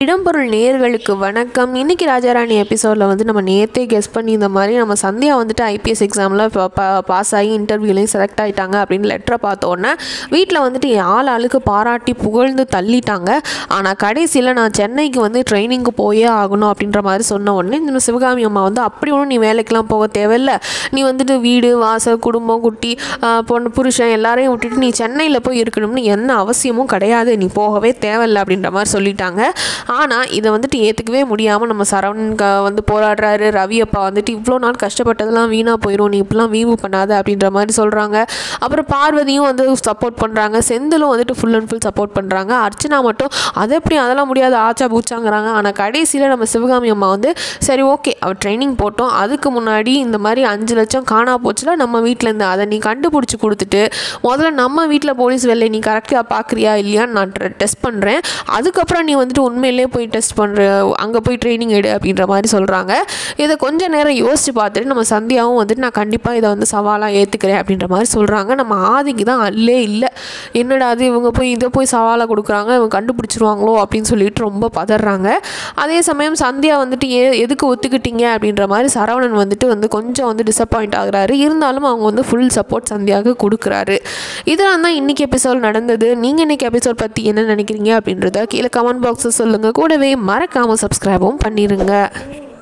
இடம்பொருள் நேயர்களுக்கு வணக்கம் இன்னைக்கு ராஜாராணி எபிசோடில் வந்து நம்ம நேற்றே கெஸ் பண்ணி இந்த மாதிரி நம்ம சந்தியா வந்துட்டு ஐபிஎஸ் எக்ஸாமில் பாஸ் ஆகி இன்டர்வியூலையும் செலக்ட் ஆகிட்டாங்க அப்படின்னு லெட்டரை பார்த்தோன்னே வீட்டில் வந்துட்டு என் ஆள் ஆளுக்கு பாராட்டி புகழ்ந்து தள்ளிட்டாங்க ஆனால் கடைசியில் நான் சென்னைக்கு வந்து ட்ரைனிங்க்கு போயே ஆகணும் அப்படின்ற மாதிரி சொன்ன உடனே இந்த சிவகாமி அம்மா வந்து அப்படி ஒன்றும் நீ வேலைக்கெலாம் போக தேவையில்ல நீ வந்துட்டு வீடு வாசல் குடும்பம் குட்டி ஆஹ் பொண்ணு புருஷன் எல்லாரையும் விட்டுட்டு நீ சென்னையில் போய் இருக்கணும்னு என்ன அவசியமும் கிடையாது நீ போகவே தேவையில்ல அப்படின்ற மாதிரி சொல்லிட்டாங்க ஆனால் இதை வந்துட்டு ஏற்றுக்கவே முடியாமல் நம்ம சரவணன் க வந்து போராடுறாரு ரவி அப்பா வந்துட்டு இவ்வளோ நாள் கஷ்டப்பட்டதெல்லாம் வீணாக போயிடும் நீ இப்படிலாம் வீவு பண்ணாத அப்படின்ற மாதிரி சொல்கிறாங்க அப்புறம் பார்வதியும் வந்து சப்போர்ட் பண்ணுறாங்க செந்திலும் வந்துட்டு ஃபுல் அண்ட் ஃபுல் சப்போர்ட் பண்ணுறாங்க அர்ச்சனா மட்டும் அது எப்படி அதெல்லாம் முடியாது ஆச்சா பூச்சாங்கிறாங்க ஆனால் கடைசியில் நம்ம சிவகாமி அம்மா வந்து சரி ஓகே அவள் ட்ரைனிங் போட்டோம் அதுக்கு முன்னாடி இந்த மாதிரி அஞ்சு லட்சம் காணா போச்சுல நம்ம வீட்டிலேருந்து அதை நீ கண்டுபிடிச்சி கொடுத்துட்டு முதல்ல நம்ம வீட்டில் போலீஸ் வேலை நீ கரெக்டாக பார்க்குறியா இல்லையான்னு நான் டெஸ்ட் பண்ணுறேன் அதுக்கப்புறம் நீ வந்துட்டு உண்மையிலே போய் டெஸ்ட் பண்ணுற அங்கே போய் ட்ரைனிங் எடு அப்படின்ற மாதிரி சொல்கிறாங்க இதை கொஞ்ச நேரம் யோசித்து பார்த்துட்டு நம்ம சந்தியாவும் வந்துட்டு நான் கண்டிப்பாக இதை வந்து சவாலாக ஏற்றுக்கிறேன் அப்படின்ற மாதிரி சொல்கிறாங்க நம்ம ஆதிக்கு தான் அல்லே இல்லை என்னடா அது இவங்க போய் இதை போய் சவாலாக கொடுக்குறாங்க இவங்க கண்டுபிடிச்சிருவாங்களோ அப்படின்னு சொல்லிட்டு ரொம்ப பதறாங்க அதே சமயம் சந்தியா வந்துட்டு ஏ எதுக்கு ஒத்துக்கிட்டீங்க அப்படின்ற மாதிரி சரவணன் வந்துட்டு வந்து கொஞ்சம் வந்து டிசப்பாயிண்ட் ஆகுறாரு இருந்தாலும் அவங்க வந்து ஃபுல் சப்போர்ட் சந்தியாவுக்கு கொடுக்குறாரு இதெல்லாம் தான் இன்றைக்கி எபிசோட் நடந்தது நீங்கள் இன்றைக்கி எபிசோட் பற்றி என்ன நினைக்கிறீங்க அப்படின்றத கீழே கமெண்ட் பாக்ஸில் சொல்லுங்கள் கூடவே மறக்காமல் சப்ஸ்கிரைபும் பண்ணிடுங்க